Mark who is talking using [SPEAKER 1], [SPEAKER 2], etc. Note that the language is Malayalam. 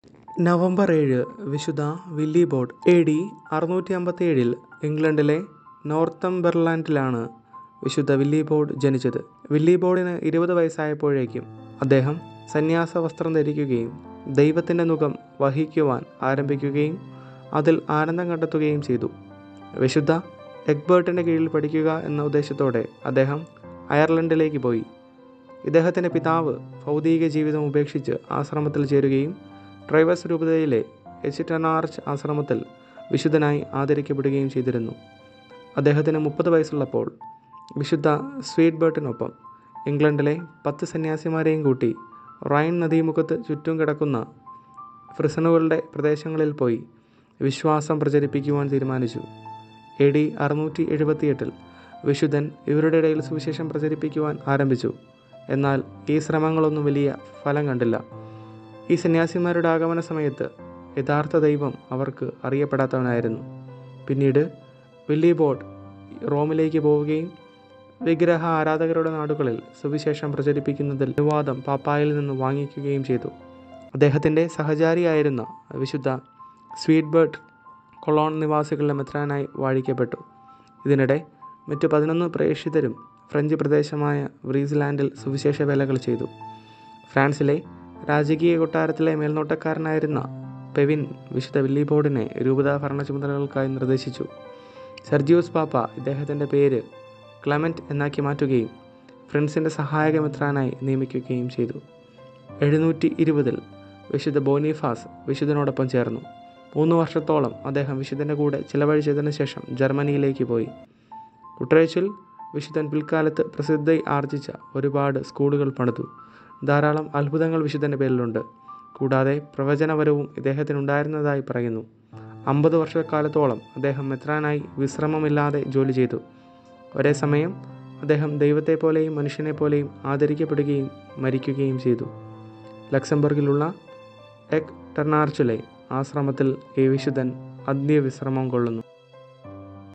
[SPEAKER 1] നവംബർ ഏഴ് വിശുദ്ധ വില്ലി ബോർഡ് എ ഡി അറുന്നൂറ്റി അമ്പത്തേഴിൽ ഇംഗ്ലണ്ടിലെ നോർത്തംബെർലാൻഡിലാണ് വിശുദ്ധ വില്ലി ബോർഡ് ജനിച്ചത് വില്ലി ബോർഡിന് ഇരുപത് വയസ്സായപ്പോഴേക്കും അദ്ദേഹം സന്യാസ വസ്ത്രം ധരിക്കുകയും ദൈവത്തിൻ്റെ മുഖം വഹിക്കുവാൻ ആരംഭിക്കുകയും അതിൽ ആനന്ദം കണ്ടെത്തുകയും ചെയ്തു വിശുദ്ധ എഗ്ബേർട്ടിൻ്റെ കീഴിൽ പഠിക്കുക എന്ന ഉദ്ദേശത്തോടെ അദ്ദേഹം അയർലൻഡിലേക്ക് പോയി ഇദ്ദേഹത്തിൻ്റെ പിതാവ് ഭൗതിക ജീവിതം ഉപേക്ഷിച്ച് ആശ്രമത്തിൽ ചേരുകയും ട്രൈവസ് രൂപതയിലെ എച്ചിറ്റനാർച്ച് ആശ്രമത്തിൽ വിശുദ്ധനായി ആദരിക്കപ്പെടുകയും ചെയ്തിരുന്നു അദ്ദേഹത്തിന് മുപ്പത് വയസ്സുള്ളപ്പോൾ വിശുദ്ധ സ്വീറ്റ്ബേർട്ടിനൊപ്പം ഇംഗ്ലണ്ടിലെ പത്ത് സന്യാസിമാരെയും കൂട്ടി റൈൻ നദീമുഖത്ത് ചുറ്റും കിടക്കുന്ന ഫ്രിസണുകളുടെ പ്രദേശങ്ങളിൽ പോയി വിശ്വാസം പ്രചരിപ്പിക്കുവാൻ തീരുമാനിച്ചു എ ഡി അറുന്നൂറ്റി എഴുപത്തിയെട്ടിൽ വിശുദ്ധൻ ഇവരുടെ ഇടയിൽ സുവിശേഷം പ്രചരിപ്പിക്കുവാൻ ആരംഭിച്ചു എന്നാൽ ഈ ശ്രമങ്ങളൊന്നും വലിയ ഫലം കണ്ടില്ല ഈ സന്യാസിമാരുടെ ആഗമന സമയത്ത് യഥാർത്ഥ ദൈവം അവർക്ക് അറിയപ്പെടാത്തവനായിരുന്നു പിന്നീട് വില്ലി ബോർഡ് റോമിലേക്ക് പോവുകയും വിഗ്രഹ ആരാധകരുടെ നാടുകളിൽ സുവിശേഷം പ്രചരിപ്പിക്കുന്നതിൽ അനുവാദം പാപ്പായിൽ നിന്ന് വാങ്ങിക്കുകയും ചെയ്തു അദ്ദേഹത്തിൻ്റെ സഹചാരിയായിരുന്ന വിശുദ്ധ സ്വീറ്റ്ബർട്ട് കൊളോൺ നിവാസികളുടെ മെത്രാനായി വാഴിക്കപ്പെട്ടു ഇതിനിടെ മറ്റു പതിനൊന്ന് പ്രേക്ഷിതരും ഫ്രഞ്ച് പ്രദേശമായ വ്രീസ്ലാൻഡിൽ സുവിശേഷ വേലകൾ ചെയ്തു ഫ്രാൻസിലെ രാജകീയ കൊട്ടാരത്തിലെ മേൽനോട്ടക്കാരനായിരുന്ന പെവിൻ വിശുദ്ധ വില്ലിബോർഡിനെ രൂപതാ ഭരണ ചുമതലകൾക്കായി നിർദ്ദേശിച്ചു സെർജിയോസ് പാപ്പ ഇദ്ദേഹത്തിൻ്റെ പേര് ക്ലമൻറ്റ് എന്നാക്കി മാറ്റുകയും ഫ്രണ്ട്സിൻ്റെ സഹായക മിത്രാനായി നിയമിക്കുകയും ചെയ്തു എഴുന്നൂറ്റി ഇരുപതിൽ വിശുദ്ധ ബോണിഫാസ് വിശുദ്ധനോടൊപ്പം ചേർന്നു മൂന്ന് വർഷത്തോളം അദ്ദേഹം വിശുദ്ധൻ്റെ കൂടെ ചിലവഴിച്ചതിന് ശേഷം ജർമ്മനിയിലേക്ക് പോയി കുട്രേച്ചിൽ വിശുദ്ധൻ പിൽക്കാലത്ത് പ്രസിദ്ധി ആർജിച്ച ഒരുപാട് സ്കൂളുകൾ പണിതു ധാരാളം അത്ഭുതങ്ങൾ വിശുദ്ധൻ്റെ പേരിലുണ്ട് കൂടാതെ പ്രവചനപരവും ഇദ്ദേഹത്തിനുണ്ടായിരുന്നതായി പറയുന്നു അമ്പത് വർഷക്കാലത്തോളം അദ്ദേഹം മെത്രാനായി വിശ്രമമില്ലാതെ ജോലി ചെയ്തു ഒരേ സമയം അദ്ദേഹം ദൈവത്തെപ്പോലെയും മനുഷ്യനെപ്പോലെയും ആദരിക്കപ്പെടുകയും മരിക്കുകയും ചെയ്തു ലക്സംബർഗിലുള്ള എക് ടെർണാർച്ചിലെ ആശ്രമത്തിൽ ഈ വിശുദ്ധൻ അന്ത്യവിശ്രമം കൊള്ളുന്നു